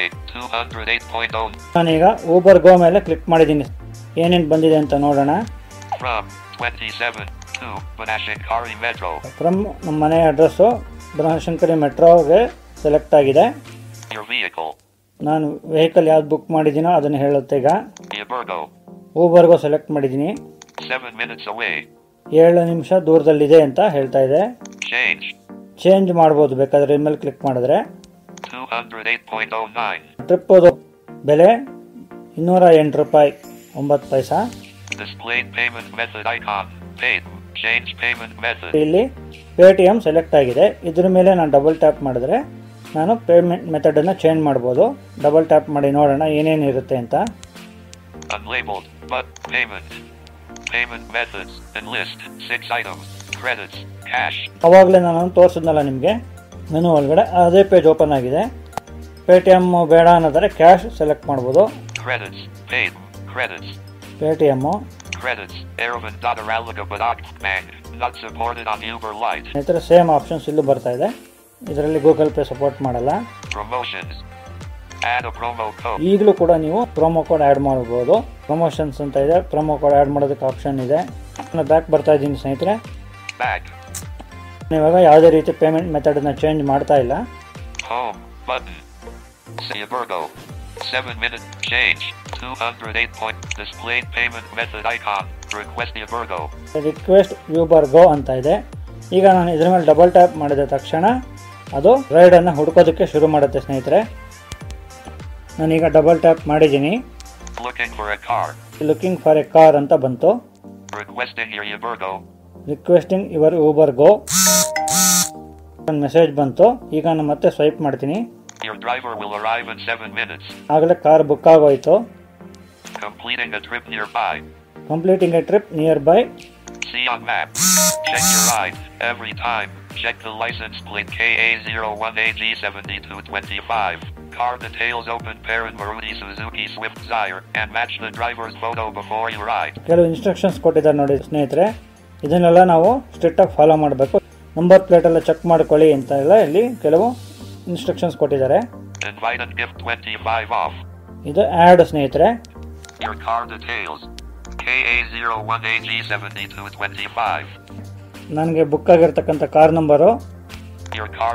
208.0 ನಾನೀಗ ಊಬರ್ ಗೋ ಮೇಲೆ ಕ್ಲಿಕ್ ಮಾಡಿದ್ದೀನಿ ಏನೇನು ಬಂದಿದೆ ಅಂತ ನೋಡೋಣ from 27 to Banashankari Metro. From ನಮ್ಮ ಮನೆ ಅಡ್ರೆಸ್ಸು ಬನಶಂಕರಿ ಮೆಟ್ರೋಗೆ ಸೆಲೆಕ್ಟ್ ಆಗಿದೆ Your vehicle. ನಾನು ವೆಹಿಕಲ್ ಯಾವ್ದು ಬುಕ್ ಮಾಡಿದ್ದೀನೋ ಅದನ್ನು ಹೇಳುತ್ತೆ ಈಗ Ibergo ಊಬರ್ಗೋ ಸೆಲೆಕ್ಟ್ ಮಾಡಿದ್ದೀನಿ 7 minutes away. ಏಳು ನಿಮಿಷ ದೂರದಲ್ಲಿದೆ ಅಂತ ಹೇಳ್ತಾ ಇದೆ Change ಚೇಂಜ್ ಮಾಡ್ಬೋದು ಬೇಕಾದ್ರೆ ಇನ್ಮೇಲೆ ಕ್ಲಿಕ್ ಮಾಡಿದ್ರೆ 208.09. ಟ್ರಿಪ್ ಬೆಲೆ ಇನ್ನೂರ ಎಂಟು ರೂಪಾಯಿ ಒಂಬತ್ತು ಪೈಸಾ Displayed payment method icon. Paid. Change payment method. ಇಲ್ಲಿ ಪೇ ಟಿ ಎಮ್ ಸೆಲೆಕ್ಟ್ ಆಗಿದೆ ಇದ್ರ ಮೇಲೆ ನಾನು ಡಬಲ್ ಟ್ಯಾಪ್ ಮಾಡಿದ್ರೆ ನಾನು ಪೇಮೆಂಟ್ ಮೆಥಡನ್ನು ಚೇಂಜ್ ಮಾಡ್ಬೋದು ಡಬಲ್ ಟ್ಯಾಪ್ ಮಾಡಿ ನೋಡೋಣ ಏನೇನು ಇರುತ್ತೆ ಅಂತ Unlabeled. But payment. Payment methods. Enlist. 6 items. Credits. Cash. ಅವಾಗಲೇ ನಾನು ತೋರಿಸಿದ್ನಲ್ಲ ನಿಮಗೆ ಮೆನು ಒಳಗಡೆ ಅದೇ ಪೇಜ್ ಓಪನ್ ಆಗಿದೆ ಪೇ ಟಿ ಎಮ್ ಬೇಡ ಅನ್ನೋದಾದ್ರೆ ಕ್ಯಾಶ್ ಸೆಲೆಕ್ಟ್ ಮಾಡ್ಬೋದು Credits. Paid. Credits. Paytm credits. Eravan Dadaralaga Badak Mang. Not supported on Uber Lite. ಸ್ನೇಹಿತರೆ ಸೇಮ್ ಆಪ್ಷನ್ಸ್ ಇಲ್ಲೂ ಬರ್ತಾ ಇದೆ ಇದರಲ್ಲಿ ಗೂಗಲ್ ಪೇ ಸಪೋರ್ಟ್ ಮಾಡಲ್ಲ Promotions. Add a promo code. ಈಗಲೂ ಕೂಡ ನೀವು ಪ್ರೊಮೋ ಕೋಡ್ ಆ್ಯಡ್ ಮಾಡ್ಬೋದು ಪ್ರಮೋಷನ್ಸ್ ಅಂತ ಇದೆ ಪ್ರೊಮೋ ಕೋಡ್ ಆ್ಯಡ್ ಮಾಡೋದಕ್ಕೆ ಆಪ್ಷನ್ ಇದೆ ನಾನು ಬ್ಯಾಕ್ ಬರ್ತಾ ಇದ್ದೀನಿ ಸ್ನೇಹಿತರೆ Back. ಇವಾಗ ಯಾವುದೇ ರೀತಿ ಪೇಮೆಂಟ್ ಮೆಥಡನ್ನ ಚೇಂಜ್ ಮಾಡ್ತಾ ಇಲ್ಲ Home. Button. See Virgo. 7 minute change. 208 point. Displayed payment method icon. Request a Virgo. Request Uber go ಅಂತ ಇದೆ ಈಗ ನಾನು ಇದ್ರ ಮೇಲೆ ಡಬಲ್ ಟ್ಯಾಪ್ ಮಾಡಿದ ತಕ್ಷಣ ಅದು ರೈಡನ್ನು ಹುಡ್ಕೋದಕ್ಕೆ ಶುರು ಮಾಡುತ್ತೆ ಸ್ನೇಹಿತರೆ ನಾನೀಗ ಡಬಲ್ ಟ್ಯಾಪ್ ಮಾಡಿದ್ದೀನಿ Looking for a car. Looking for a car ಅಂತ ಬಂತು Requesting your Virgo. Requesting your Uber go ಒಂದು ಮೆಸೇಜ್ ಬಂತು ಈಗ ನಾನು ಮತ್ತೆ ಸ್ವೈಪ್ ಮಾಡ್ತೀನಿ Your driver will arrive in 7 minutes. ಆಗಲೇ ಕಾರ್ ಬುಕ್ ಆಗೋಯ್ತು Completing a trip nearby. Completing a trip nearby See on map. Check your ride. Every time. Check the license plate KA01AG7225. Car details open parent Maruti Suzuki Swift Desire and match the driver's photo before you ride. ಕೆಲವು ಇನ್ಸ್ಟ್ರಕ್ಷನ್ಸ್ ಕೊಟ್ಟಿದ್ದಾರೆ ನೋಡಿ ಸ್ನೇಹಿತರೆ ಇದನ್ನೆಲ್ಲ ನಾವು ಸ್ಟ್ರಿಕ್ಟಾಗಿ ಫಾಲೋ ಮಾಡಬೇಕು ನಂಬರ್ ಪ್ಲೇಟ್ ಎಲ್ಲ ಚೆಕ್ ಮಾಡ್ಕೊಳ್ಳಿ ಅಂತ ಎಲ್ಲ ಇಲ್ಲಿ ಕೆಲವು ಇನ್ಸ್ಟ್ರಕ್ಷನ್ಸ್ ಕೊಟ್ಟಿದ್ದಾರೆ Invite and gift 25 off. ಇದು ಆ್ಯಡ್ ಸ್ನೇಹಿತರೆ Your car details. KA01AG7225. ನನಗೆ ಬುಕ್ ಆಗಿರ್ತಕ್ಕಂಥ car number Your car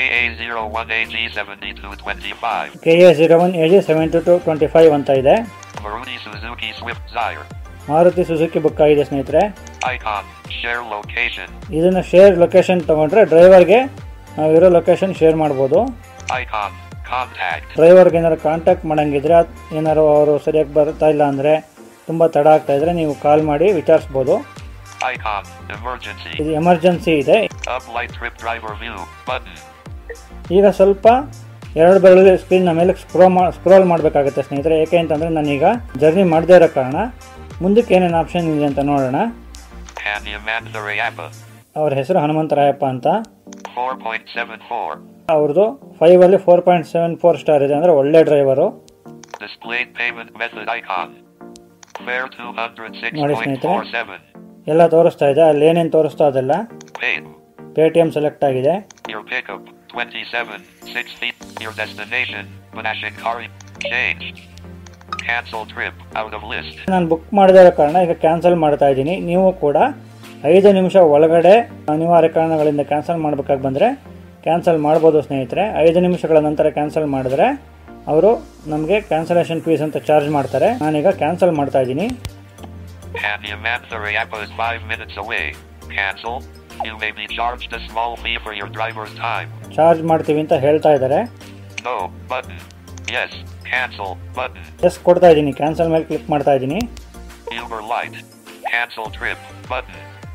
KA01AG7225. K A zero one A G seven two two twenty five ಅಂತ ಇದೆ Maruti Suzuki Swift Desire. Maruti Suzuki book ಆಗಿದೆ ಸ್ನೇಹಿತರೆ Icon. Share location. ಇದನ್ನು ಶೇರ್ ಲೊಕೇಶನ್ ತೊಗೊಂಡ್ರೆ ಡ್ರೈವರ್ಗೆ ನಾವಿರೋ ಲೊಕೇಶನ್ ಶೇರ್ ಮಾಡ್ಬೋದು Icon. Contact. ಡ್ರೈವರ್ಗೆ ಏನಾರು ಕಾಂಟ್ಯಾಕ್ಟ್ ಮಾಡಂಗಿದ್ರೆ ಅದ್ ಏನಾರು ಅವರು ಸರಿಯಾಗಿ ಬರ್ತಾ ಇಲ್ಲ ಅಂದರೆ ತುಂಬ ತಡ ಆಗ್ತಾ ಇದ್ರೆ ನೀವು ಕಾಲ್ ಮಾಡಿ ವಿಚಾರಿಸ್ಬೋದು Icon. Emergency. ಇದು ಎಮರ್ಜೆನ್ಸಿ ಇದೆ Up light trip driver view. Button. ಈಗ ಸ್ವಲ್ಪ ಎರಡು ಬೆರಳು ಸ್ಕ್ರೀನ್ನ ಮೇಲೆ ಸ್ಕ್ರೋ ಮಾ ಸ್ಕ್ರೋಲ್ ಮಾಡಬೇಕಾಗುತ್ತೆ ಸ್ನೇಹಿತರೆ ಏಕೆ ಅಂತಂದರೆ ನಾನೀಗ ಜರ್ನಿ ಮಾಡದೇ ಇರೋ ಕಾರಣ ಮುಂದಕ್ಕೆ ಏನೇನು ಆಪ್ಷನ್ ಇದೆ ಅಂತ ನೋಡೋಣ Hanya Mandarayappa. ಅವ್ರ ಹೆಸರು ಹನುಮಂತರಾಯಪ್ಪ ಅಂತ 4.74. ಅವ್ರದ್ದು ಫೈವಲ್ಲಿ four point seven four star ಇದೆ ಅಂದರೆ ಒಳ್ಳೆ driver Displayed payment method icon. Fare ನೋಡಿ ಸ್ನೇಹಿತರೆ. 206.47. ಎಲ್ಲ ತೋರಿಸ್ತಾ ಇದೆ ಅಲ್ಲಿ ಏನೇನು ತೋರಿಸ್ತಾ ಅದೆಲ್ಲ Paid. Paytm select ಆಗಿದೆ Your pickup. 27. 6 feet. Your destination. Manashikari. Change. Cancel trip. Out of list. ನಾನು ಬುಕ್ ಮಾಡದೇ ಇರೋ ಕಾರಣ ಈಗ ಕ್ಯಾನ್ಸಲ್ ಮಾಡ್ತಾ ಇದ್ದೀನಿ ನೀವು ಕೂಡ ಐದು ನಿಮಿಷ ಒಳಗಡೆ ಅನಿವಾರ್ಯ ಕಾರಣಗಳಿಂದ ಕ್ಯಾನ್ಸಲ್ ಮಾಡಬೇಕಾಗಿ ಬಂದರೆ ಕ್ಯಾನ್ಸಲ್ ಮಾಡ್ಬೋದು ಸ್ನೇಹಿತರೆ ಐದು ನಿಮಿಷಗಳ ನಂತರ ಕ್ಯಾನ್ಸಲ್ ಮಾಡಿದ್ರೆ ಅವರು ನಮಗೆ ಕ್ಯಾನ್ಸಲೇಷನ್ ಫೀಸ್ ಅಂತ ಚಾರ್ಜ್ ಮಾಡ್ತಾರೆ ನಾನೀಗ ಕ್ಯಾನ್ಸಲ್ ಮಾಡ್ತಾ ಇದ್ದೀನಿ Hanya Mandarayappa is 5 minutes away. Cancel. You may be charged a small fee for your driver's time. Charge ಮಾಡ್ತೀವಿ ಅಂತ ಹೇಳ್ತಾ ಇದ್ದಾರೆ No. Button. Yes. Cancel. Button. Yes ಕೊಡ್ತಾ ಇದ್ದೀನಿ ಕ್ಯಾನ್ಸಲ್ ಮೇಲೆ ಕ್ಲಿಕ್ ಮಾಡ್ತಾ ಇದ್ದೀನಿ Uber Light. Cancel trip. Button.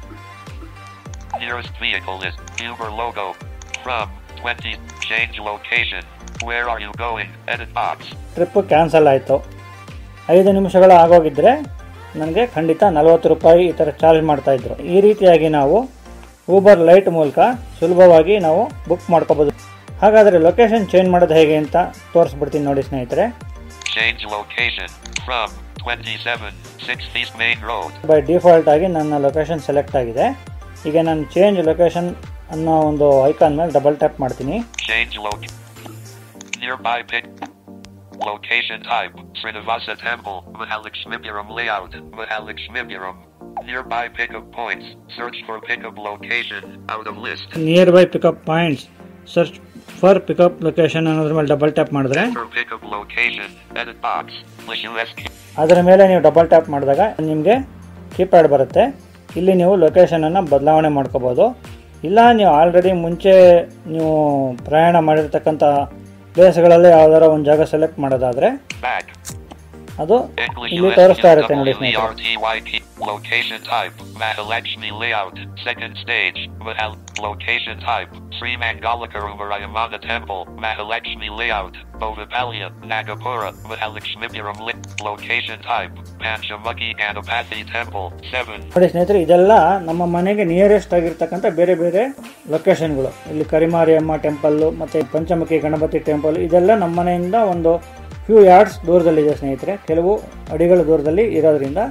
Nearest vehicle is Uber logo. From 20. Change location. Where are you going? Edit box. Trip cancel ಆಯಿತು ಐದು ನಿಮಿಷಗಳ ಆಗೋಗಿದ್ರೆ ನನಗೆ ಖಂಡಿತ ನಲವತ್ತು ರೂಪಾಯಿ ಈ ಥರ ಚಾರ್ಜ್ ಮಾಡ್ತಾಯಿದ್ರು ಈ ರೀತಿಯಾಗಿ ನಾವು ಊಬರ್ ಲೈಟ್ ಮೂಲಕ ಸುಲಭವಾಗಿ ನಾವು ಬುಕ್ ಮಾಡ್ಕೋಬೋದು ಹಾಗಾದರೆ ಲೊಕೇಶನ್ ಚೇಂಜ್ ಮಾಡೋದು ಹೇಗೆ ಅಂತ ತೋರಿಸ್ಬಿಡ್ತೀನಿ ನೋಡಿ ಸ್ನೇಹಿತರೆ Change location. From 27. 6 East Main Road. By default ಆಗಿ ನನ್ನ ಲೊಕೇಶನ್ ಸೆಲೆಕ್ಟ್ ಆಗಿದೆ ಈಗ ನಾನು ಚೇಂಜ್ ಲೊಕೇಶನ್ ಅನ್ನೋ ಒಂದು ಐಕಾನ್ ಮೇಲೆ ಡಬಲ್ ಟ್ಯಾಪ್ ಮಾಡ್ತೀನಿ Change loc. Nearby pick. Location type. Srinivasa Temple. Mahalakshmipuram layout. Mahalakshmipuram. Nearby pickup points. Search for pickup location. Out of list. Nearby pickup points search for pickup location ಅನ್ನೋದ್ರ ಮೇಲೆ ಡಬಲ್ ಟ್ಯಾಪ್ ಮಾಡಿದ್ರೆ For pickup location. Edit box. Slash USK. ಅದರ ಮೇಲೆ ನೀವು ಡಬಲ್ ಟ್ಯಾಪ್ ಮಾಡಿದಾಗ ನಿಮಗೆ ಕೀಪ್ಯಾಡ್ ಬರುತ್ತೆ ಇಲ್ಲಿ ನೀವು ಲೊಕೇಶನನ್ನು ಬದಲಾವಣೆ ಮಾಡ್ಕೋಬೋದು ಇಲ್ಲ ನೀವು ಆಲ್ರೆಡಿ ಮುಂಚೆ ನೀವು ಪ್ರಯಾಣ ಮಾಡಿರ್ತಕ್ಕಂಥ ಪ್ಲೇಸ್ಗಳಲ್ಲಿ ಯಾವ್ದಾರ ಒಂದು ಜಾಗ ಸೆಲೆಕ್ಟ್ ಮಾಡೋದಾದರೆ Back. ಅದು English ಇಲ್ಲಿ US ತೋರಿಸ್ತಾ ಇರುತ್ತೆ ನೋಡಿ ಸ್ನೇಹಿತರೆ WERTYP. Location type. Mahalakshmi layout. Second stage. Mahal. Location type. Sri Mangalakarumarayamana Temple. Mahalakshmi layout. Bovapalya. Nagapura. Mahalakshmipuram lit. Location type. Panchamuki Ganapathy Temple. 7. ನೋಡಿ ಸ್ನೇಹಿತರೆ ಇದೆಲ್ಲ ನಮ್ಮ ಮನೆಗೆ ನಿಯರೆಸ್ಟ್ ಆಗಿರ್ತಕ್ಕಂಥ ಬೇರೆ ಬೇರೆ ಲೊಕೇಶನ್ಗಳು ಇಲ್ಲಿ ಕರಿಮಾರಿಯಮ್ಮ ಟೆಂಪಲ್ಲು ಮತ್ತು ಪಂಚಮುಖಿ ಗಣಪತಿ ಟೆಂಪಲ್ ಇದೆಲ್ಲ ನಮ್ಮ ಮನೆಯಿಂದ ಒಂದು ಫ್ಯೂ ಯಾರ್ಡ್ಸ್ ದೂರದಲ್ಲಿದೆ ಸ್ನೇಹಿತರೆ ಕೆಲವು ಅಡಿಗಳ ದೂರದಲ್ಲಿ ಇರೋದ್ರಿಂದ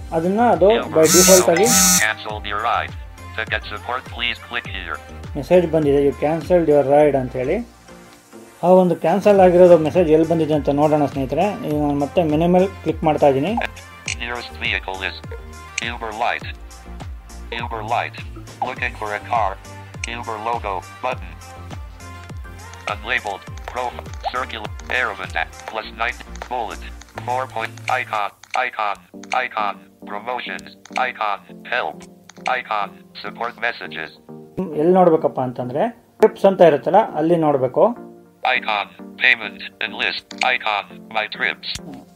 ಅದನ್ನು ಅದು ಬೈ ಡಿಫಾಲ್ಟ್ ಆಗಿ Cancel your ride. To get support, please click here. Message ಬಂದಿದೆ ಯು ಕ್ಯಾನ್ಸಲ್ಡ್ ಯುವರ್ ರೈಡ್ ಅಂತೇಳಿ ಆ ಒಂದು ಕ್ಯಾನ್ಸಲ್ ಆಗಿರೋದು ಮೆಸೇಜ್ ಎಲ್ಲಿ ಬಂದಿದೆ ಅಂತ ನೋಡೋಣ ಸ್ನೇಹಿತರೆ ಈಗ ನಾನು ಮತ್ತೆ ಮೆನು ಮೇಲೆ ಕ್ಲಿಕ್ ಮಾಡ್ತಾ ಇದ್ದೀನಿ Nearest vehicle is Uber Light. Uber Light. Looking for a car. Uber logo button. Unlabeled. Profile. Circular. Arabic. Plus 9. Bullet. 4 point. Icon. Icon. Icon. Promotions. Icon. Help. Icon. Support messages. ಎಲ್ಲಿ ನೋಡ್ಬೇಕಪ್ಪ ಅಂತಂದ್ರೆ ಟ್ರಿಪ್ಸ್ ಅಂತ ಇರುತ್ತಲ್ಲ ಅಲ್ಲಿ ನೋಡಬೇಕು Icon. Payment. and list. Icon. My trips.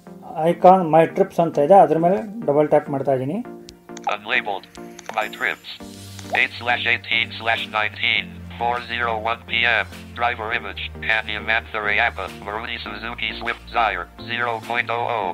Icon my trips ಅಂತ ಇದೆ ಅದ್ರ ಮೇಲೆ ಡಬಲ್ ಟ್ಯಾಪ್ ಮಾಡ್ತಾ ಇದ್ದೀನಿ Unlabeled. My trips. 8 slash 18 slash 19. 401 p.m. Driver image. Hanya Manthurayappa. Maruti Suzuki Swift Desire. 0.00.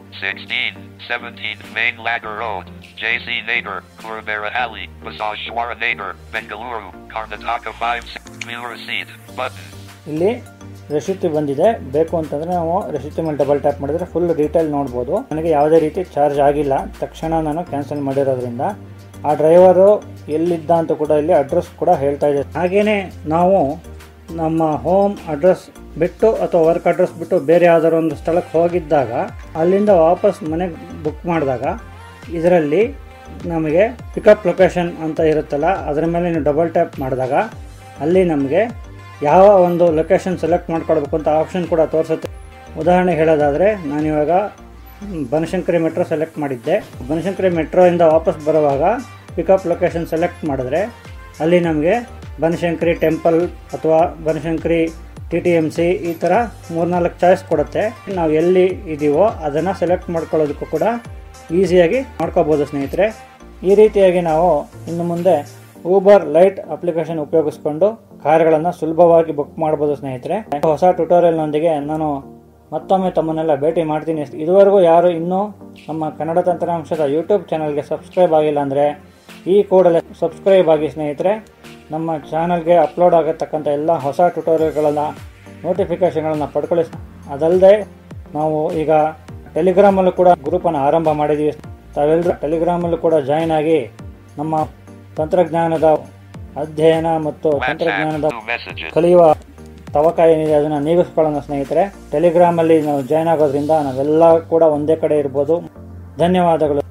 16. 17. Main Ladder Road. JC Nader. Kurbarahali. Basajwara Nader. Bengaluru. Karnataka 5. View receipt. Button. ಇಲ್ಲಿ ರಸೀತಿ ಬಂದಿದೆ ಬೇಕು ಅಂತಂದ್ರೆ ನಾವು ರಸೀತಿ ಮೇಲೆ ಡಬಲ್ ಟ್ಯಾಪ್ ಮಾಡಿದ್ರೆ ಫುಲ್ ಡೀಟೇಲ್ ನೋಡ್ಬೋದು ನನಗೆ ಯಾವುದೇ ರೀತಿ ಚಾರ್ಜ್ ಆಗಿಲ್ಲ ತಕ್ಷಣ ನಾನು ಕ್ಯಾನ್ಸಲ್ ಮಾಡಿರೋದ್ರಿಂದ ಆ ಡ್ರೈವರು ಎಲ್ಲಿದ್ದ ಅಂತ ಕೂಡ ಇಲ್ಲಿ ಅಡ್ರೆಸ್ ಕೂಡ ಹೇಳ್ತಾ ಇದೆ ಹಾಗೇನೆ ನಾವು ನಮ್ಮ ಹೋಮ್ ಅಡ್ರೆಸ್ ಬಿಟ್ಟು ಅಥವಾ ವರ್ಕ್ ಅಡ್ರೆಸ್ ಬಿಟ್ಟು ಬೇರೆ ಯಾವ್ದಾದ್ರು ಒಂದು ಸ್ಥಳಕ್ಕೆ ಹೋಗಿದ್ದಾಗ ಅಲ್ಲಿಂದ ವಾಪಸ್ ಮನೆಗೆ ಬುಕ್ ಮಾಡಿದಾಗ ಇದರಲ್ಲಿ ನಮಗೆ ಪಿಕಪ್ ಲೊಕೇಶನ್ ಅಂತ ಇರುತ್ತಲ್ಲ ಅದರ ಮೇಲೆ ನೀವು ಡಬಲ್ ಟ್ಯಾಪ್ ಮಾಡಿದಾಗ ಅಲ್ಲಿ ನಮಗೆ ಯಾವ ಒಂದು ಲೊಕೇಶನ್ ಸೆಲೆಕ್ಟ್ ಮಾಡ್ಕೊಳ್ಬೇಕು ಅಂತ ಆಪ್ಷನ್ ಕೂಡ ತೋರಿಸುತ್ತೆ ಉದಾಹರಣೆ ಹೇಳೋದಾದರೆ ನಾನಿವಾಗ ಮ್, ಬನಶಂಕರಿ ಮೆಟ್ರೋ ಸೆಲೆಕ್ಟ್ ಮಾಡಿದ್ದೆ ಬನಶಂಕರಿ ಮೆಟ್ರೋಯಿಂದ ವಾಪಸ್ ಬರುವಾಗ ಪಿಕಪ್ ಲೊಕೇಶನ್ ಸೆಲೆಕ್ಟ್ ಮಾಡಿದ್ರೆ ಅಲ್ಲಿ ನಮಗೆ ಬನಶಂಕರಿ ಟೆಂಪಲ್ ಅಥವಾ Banashankari T T M C ಈ ಥರ ಮೂರ್ನಾಲ್ಕು ಚಾಯ್ಸ್ ಕೊಡುತ್ತೆ ನಾವು ಎಲ್ಲಿ ಇದ್ದೀವೋ ಅದನ್ನು ಸೆಲೆಕ್ಟ್ ಮಾಡ್ಕೊಳ್ಳೋದಕ್ಕೂ ಕೂಡ ಈಸಿಯಾಗಿ ಮಾಡ್ಕೋಬೋದು ಸ್ನೇಹಿತರೆ ಈ ರೀತಿಯಾಗಿ ನಾವು ಇನ್ನು ಮುಂದೆ ಊಬರ್ ಲೈಟ್ ಅಪ್ಲಿಕೇಶನ್ ಉಪಯೋಗಿಸ್ಕೊಂಡು ಕಾರ್ಗಳನ್ನು ಸುಲಭವಾಗಿ ಬುಕ್ ಮಾಡ್ಬೋದು ಸ್ನೇಹಿತರೆ ಹೊಸ ಟ್ಯುಟೋರಿಯಲ್ನೊಂದಿಗೆ ನಾನು ಮತ್ತೊಮ್ಮೆ ತಮ್ಮನ್ನೆಲ್ಲ ಭೇಟಿ ಮಾಡ್ತೀನಿ ಇದುವರೆಗೂ ಯಾರು ಇನ್ನೂ ನಮ್ಮ ಕನ್ನಡ ತಂತ್ರಾಂಶದ ಯೂಟ್ಯೂಬ್ ಚಾನಲ್ಗೆ ಸಬ್ಸ್ಕ್ರೈಬ್ ಆಗಿಲ್ಲ ಅಂದರೆ ಈ ಕೂಡಲೇ ಸಬ್ಸ್ಕ್ರೈಬ್ ಆಗಿ ಸ್ನೇಹಿತರೆ ನಮ್ಮ ಚಾನಲ್ಗೆ ಅಪ್ಲೋಡ್ ಆಗತಕ್ಕಂಥ ಎಲ್ಲ ಹೊಸ ಟ್ಯುಟೋರಿಯಲ್ಗಳನ್ನು ನೋಟಿಫಿಕೇಷನ್ಗಳನ್ನು ಪಡ್ಕೊಳ್ಳಿ ಅದಲ್ಲದೆ ನಾವು ಈಗ ಟೆಲಿಗ್ರಾಮಲ್ಲೂ ಕೂಡ ಗ್ರೂಪನ್ನು ಆರಂಭ ಮಾಡಿದ್ದೀವಿ ತಾವೆಲ್ಲರೂ ಟೆಲಿಗ್ರಾಮಲ್ಲೂ ಕೂಡ ಜಾಯಿನ್ ಆಗಿ ನಮ್ಮ ತಂತ್ರಜ್ಞಾನದ ಅಧ್ಯಯನ ಮತ್ತು ತಂತ್ರಜ್ಞಾನದ WhatsApp. New messages. ಕಲಿಯುವ ತವಕ ಏನಿದೆ ಅದನ್ನು ನೀಗಿಸ್ಕೊಳ್ಳೋಣ ಸ್ನೇಹಿತರೆ ಟೆಲಿಗ್ರಾಮಲ್ಲಿ ನಾವು ಜಾಯ್ನ್ ಆಗೋದ್ರಿಂದ ನಾವೆಲ್ಲ ಕೂಡ ಒಂದೇ ಕಡೆ ಇರ್ಬೋದು ಧನ್ಯವಾದಗಳು